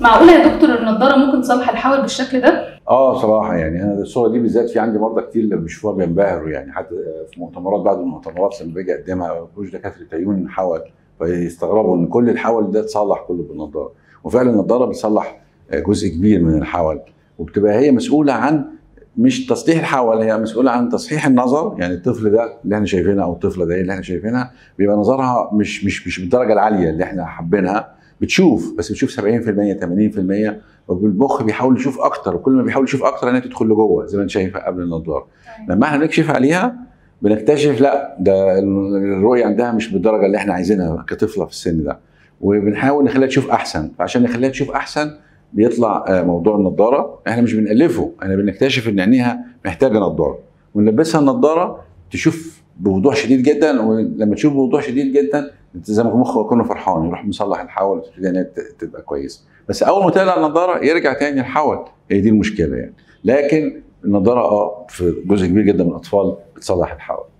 معقوله يا دكتور النضاره ممكن تصلح الحول بالشكل ده اه صراحه يعني انا الصوره دي بالذات في عندي مرضى كتير لما بيشوفوها بينبهروا يعني حتى في مؤتمرات بعد المؤتمرات لما باجي اقدمها مش دكاتره عيون حول فيستغربوا ان كل الحول ده اتصلح كله بالنضاره وفعلا النضاره بتصلح جزء كبير من الحول وبتبقى هي مسؤوله عن مش تصليح الحول هي مسؤوله عن تصحيح النظر يعني الطفل ده اللي احنا شايفينها او الطفله ده اللي احنا شايفينها بيبقى نظرها مش مش مش بالدرجه العاليه اللي احنا حابينها بتشوف بس بتشوف 70% 80% والمخ بيحاول يشوف اكتر وكل ما بيحاول يشوف اكتر انها تدخل لجوه زي ما انت شايفه قبل النضاره لما احنا بنكشف عليها بنكتشف لا ده الرؤيه عندها مش بالدرجه اللي احنا عايزينها كطفله في السن ده وبنحاول نخليها تشوف احسن فعشان نخليها تشوف احسن بيطلع موضوع النضاره احنا مش بنالفه احنا بنكتشف ان عينيها محتاجه نضاره ونلبسها النضاره تشوف بوضوح شديد جدا ولما تشوف بوضوح شديد جدا انت زي ما المخ يكون فرحان يروح مصلح الحول وتبتدي عينيها تبقى كويسه بس اول ما تقلع النضاره يرجع تاني الحول هي دي المشكله يعني لكن النضاره اه في جزء كبير جدا من الاطفال بتصلح الحول